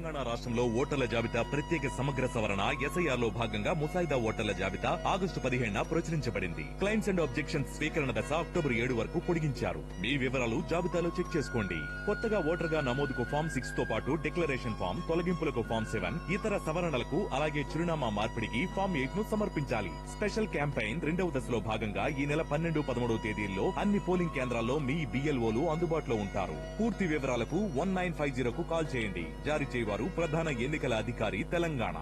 తెలంగాణ రాష్ట్రంలో ఓటర్ల జాబితా ప్రత్యేక సమగ్ర సవరణ ఎస్ఐఆర్ లో భాగంగా ముసాయిదా ఓటర్ల జాబితా ఆగస్టు పదిహేడున ప్రచురించబడింది క్లైమ్స్ అండ్ ఆబ్జెక్షన్స్ స్వీకరణ దశ అక్టోబర్ ఏడు వరకు పొడిగించారు మీ వివరాలు జాబితాలో చెక్ చేసుకోండి కొత్తగా ఓటర్ గా నమోదుకు ఫామ్ సిక్స్ తో పాటు డిక్లరేషన్ ఫామ్ తొలగింపులకు ఫామ్ సెవెన్ ఇతర సవరణలకు అలాగే చిరునామా మార్పిడికి ఫామ్ ఎయిట్ ను సమర్పించాలి స్పెషల్ క్యాంపెయిన్ రెండవ దశలో భాగంగా ఈ నెల పన్నెండు పదమూడవ తేదీల్లో అన్ని పోలింగ్ కేంద్రాల్లో మీ బిఎల్ఓలు అందుబాటులో ఉంటారు పూర్తి వివరాలకు వన్ నైన్ ఫైవ్ జీరోకు కాల్ చేయండి జారీ చేయవారు ప్రధాన ఎన్నికల అధికారి తెలంగాణ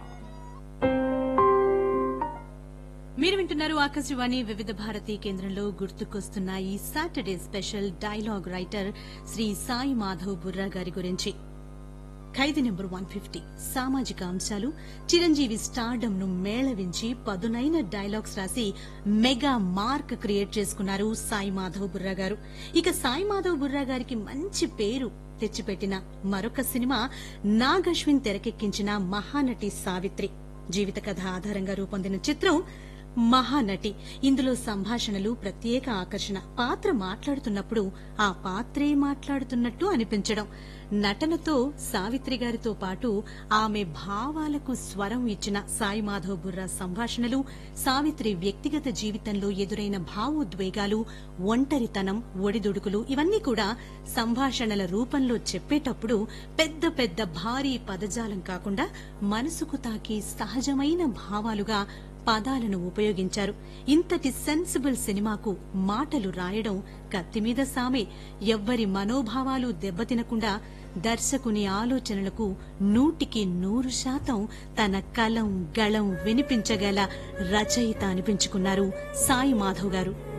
మీరు వింటున్నారు ఆకాశవాణి వివిధ భారతి కేంద్రంలో గుర్తుకొస్తున్న ఈ Saturday special dialogue writer Shri Sai Madhav Burra గారి గురించి ఖైదీ నెంబర్ వన్ ఫిఫ్టీ సామాజిక అంశాలు చిరంజీవి స్టార్డమ్ ను మేళవించి పదునైన డైలాగ్స్ రాసి మెగా మార్క్ క్రియేట్ చేసుకున్నారు సాయి మాధవ్ బుర్రా గారు ఇక సాయి మాధవ్ బుర్రా గారికి మంచి పేరు తెచ్చిపెట్టిన మరొక సినిమా నాగశ్విన్ తెరకెక్కించిన మహానటి సావిత్రి జీవిత కథ ఆధారంగా రూపొందిన చిత్రం మహానటి ఇందులో సంభాషణలు ప్రత్యేక ఆకర్షణ పాత్ర మాట్లాడుతున్నప్పుడు ఆ పాత్రే మాట్లాడుతున్నట్టు అనిపించడం నటనతో సావిత్రి గారితో పాటు ఆమె భావాలకు స్వరం ఇచ్చిన సాయి మాధవ్ బుర్రా సంభాషణలు సావిత్రి వ్యక్తిగత జీవితంలో ఎదురైన భావోద్వేగాలు ఒంటరితనం ఒడిదుడుకులు ఇవన్నీ కూడా సంభాషణల రూపంలో చెప్పేటప్పుడు పెద్ద పెద్ద భారీ పదజాలం కాకుండా మనసుకు తాకి సహజమైన భావాలుగా పదాలను ఉపయోగించారు ఇంతటి సెన్సిబుల్ సినిమాకు మాటలు రాయడం కత్తిమీద సామే ఎవ్వరి మనోభావాలు దెబ్బతినకుండా దర్శకుని ఆలోచనలకు నూటికి నూరు శాతం తన కలం గళం వినిపించగల రచయిత అనిపించుకున్నారు సాయి మాధవ్ గారు